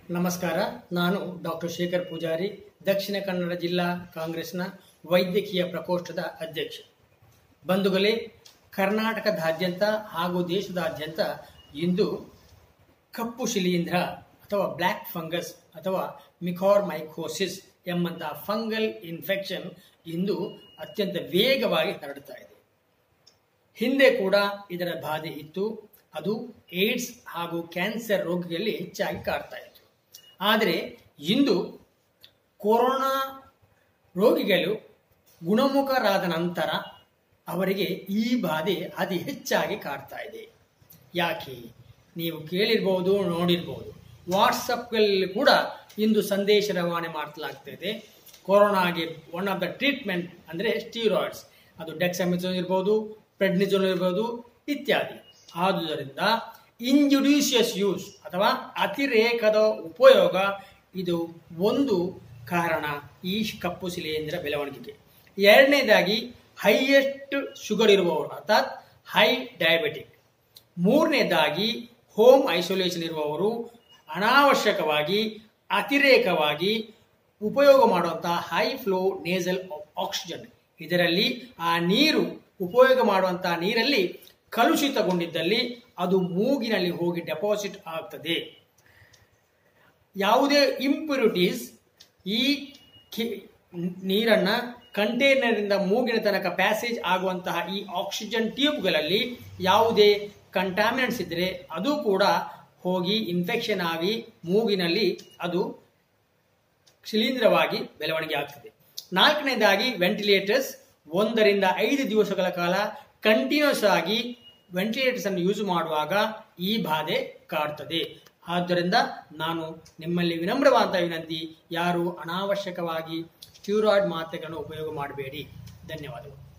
ನಮಸ್ಕಾರ ನಾನು ಡಾಕ್ಟರ್ ಶೇಖರ್ ಪೂಜಾರಿ ದಕ್ಷಿಣ ಕನ್ನಡ ಜಿಲ್ಲಾ ಕಾಂಗ್ರೆಸ್ನ ವೈದ್ಯಕೀಯ ಪ್ರಕೋಷ್ಠದ ಅಧ್ಯಕ್ಷ ಬಂಧುಗಳೇ ಕರ್ನಾಟಕದಾದ್ಯಂತ ಹಾಗೂ ದೇಶದಾದ್ಯಂತ ಇಂದು ಕಪ್ಪು ಶಿಲೀಂಧ್ರ ಅಥವಾ ಬ್ಲ್ಯಾಕ್ ಫಂಗಸ್ ಅಥವಾ ಮಿಕಾರ್ಮೈಕೋಸಿಸ್ ಎಂಬಂತಹ ಫಂಗಲ್ ಇನ್ಫೆಕ್ಷನ್ ಇಂದು ಅತ್ಯಂತ ವೇಗವಾಗಿ ಹರಡುತ್ತಾ ಇದೆ ಹಿಂದೆ ಕೂಡ ಇದರ ಬಾಧೆ ಇತ್ತು ಅದು ಏಡ್ಸ್ ಹಾಗೂ ಕ್ಯಾನ್ಸರ್ ರೋಗಿಗಳಲ್ಲಿ ಹೆಚ್ಚಾಗಿ ಕಾಡ್ತಾ ಇತ್ತು ಆದರೆ ಇಂದು ಕೊರೋನಾ ರೋಗಿಗಳು ಗುಣಮುಖರಾದ ನಂತರ ಅವರಿಗೆ ಈ ಬಾಧೆ ಅತಿ ಹೆಚ್ಚಾಗಿ ಕಾಡ್ತಾ ಇದೆ ಯಾಕೆ ನೀವು ಕೇಳಿರ್ಬೋದು ನೋಡಿರ್ಬೋದು ವಾಟ್ಸಪ್ಗಳಲ್ಲಿ ಕೂಡ ಇಂದು ಸಂದೇಶ ರವಾನೆ ಮಾಡಲಾಗ್ತಿದೆ ಕೊರೋನಾಗೆ ಒನ್ ಆಫ್ ದ ಟ್ರೀಟ್ಮೆಂಟ್ ಅಂದರೆ ಸ್ಟೀರಾಯ್ಡ್ಸ್ ಅದು ಡೆಕ್ಸಮಿಸೋನ್ ಇರ್ಬೋದು ಪ್ರೆಡ್ನಿಜೋನ್ ಇರ್ಬೋದು ಇತ್ಯಾದಿ ಆದುದರಿಂದ ಇಂಜುಡಿಷಿಯಸ್ ಯೂಸ್ ಅಥವಾ ಅತಿರೇಕದ ಉಪಯೋಗ ಇದು ಒಂದು ಕಾರಣ ಈ ಕಪ್ಪು ಶಿಲೆಯಂದ್ರ ಬೆಳವಣಿಗೆಗೆ ಎರಡನೇದಾಗಿ ಹೈಯೆಸ್ಟ್ ಶುಗರ್ ಇರುವವರು ಅರ್ಥಾತ್ ಹೈ ಡಯಾಬಿಟಿಕ್ ಮೂರನೇದಾಗಿ ಹೋಮ್ ಐಸೋಲೇಷನ್ ಇರುವವರು ಅನಾವಶ್ಯಕವಾಗಿ ಅತಿರೇಕವಾಗಿ ಉಪಯೋಗ ಮಾಡುವಂತಹ ಹೈ ಫ್ಲೋ ನೇಸಲ್ ಆಕ್ಸಿಜನ್ ಇದರಲ್ಲಿ ಆ ನೀರು ಉಪಯೋಗ ಮಾಡುವಂತಹ ನೀರಲ್ಲಿ ಕಲುಷಿತಗೊಂಡಿದ್ದಲ್ಲಿ ಅದು ಮೂಗಿನಲ್ಲಿ ಹೋಗಿ ಡೆಪಾಸಿಟ್ ಆಗ್ತದೆ ಯಾವುದೇ ಇಂಪ್ಯೂರಿಟೀಸ್ ಈ ಕಿ- ನೀರನ್ನ ಕಂಟೈನರ್ನಿಂದ ಮೂಗಿನ ತನಕ ಪ್ಯಾಸೇಜ್ ಆಗುವಂತಹ ಈ ಆಕ್ಸಿಜನ್ ಟ್ಯೂಬ್ಗಳಲ್ಲಿ ಯಾವುದೇ ಕಂಟಾಮಿನೆಂಟ್ಸ್ ಇದ್ದರೆ ಅದು ಕೂಡ ಹೋಗಿ ಇನ್ಫೆಕ್ಷನ್ ಆಗಿ ಮೂಗಿನಲ್ಲಿ ಅದು ಶಿಲೀಂಧ್ರವಾಗಿ ಬೆಳವಣಿಗೆ ಆಗ್ತದೆ ನಾಲ್ಕನೇದಾಗಿ ವೆಂಟಿಲೇಟರ್ಸ್ ಒಂದರಿಂದ ಐದು ದಿವಸಗಳ ಕಾಲ ಕಂಟಿನ್ಯೂಸ್ ಆಗಿ ವೆಂಟಿಲೇಟರ್ಸ್ ಅನ್ನು ಯೂಸ್ ಮಾಡುವಾಗ ಈ ಬಾಧೆ ಕಾಡ್ತದೆ ಆದ್ದರಿಂದ ನಾನು ನಿಮ್ಮಲ್ಲಿ ವಿನಮ್ರವಾದ ವಿನಂತಿ ಯಾರು ಅನಾವಶ್ಯಕವಾಗಿ ಸ್ಟ್ಯೂರಾಯ್ಡ್ ಮಾತ್ರೆಗಳನ್ನು ಉಪಯೋಗ ಮಾಡಬೇಡಿ ಧನ್ಯವಾದಗಳು